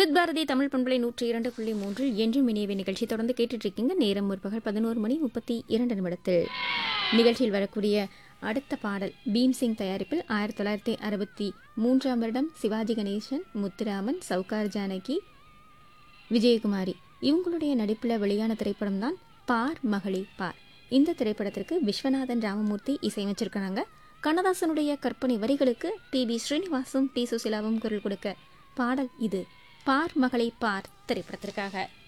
விவித் பாரதி தமிழ் பண்பலை நூற்றி இரண்டு புள்ளி மூன்றில் என்றும் இணையவை நிகழ்ச்சி தொடர்ந்து கேட்டுட்டு இருக்கீங்க நேரம் முற்பகல் பதினோரு மணி முப்பத்தி இரண்டு நிமிடத்தில் நிகழ்ச்சியில் வரக்கூடிய அடுத்த பாடல் பீம்சிங் தயாரிப்பில் ஆயிரத்தி தொள்ளாயிரத்தி அறுபத்தி மூன்றாம் வருடம் சிவாஜி கணேசன் முத்துராமன் சவுகார் ஜானகி விஜயகுமாரி இவங்களுடைய நடிப்பில் வெளியான திரைப்படம் தான் பார் மகளி பார் இந்த திரைப்படத்திற்கு விஸ்வநாதன் ராமமூர்த்தி இசையமைச்சிருக்கிறாங்க கண்ணதாசனுடைய கற்பனை வரிகளுக்கு டி பி ஸ்ரீனிவாசும் டி சுசிலாவும் குரல் கொடுக்க பாடல் இது பார் மகளை பார் திரைப்படத்திற்காக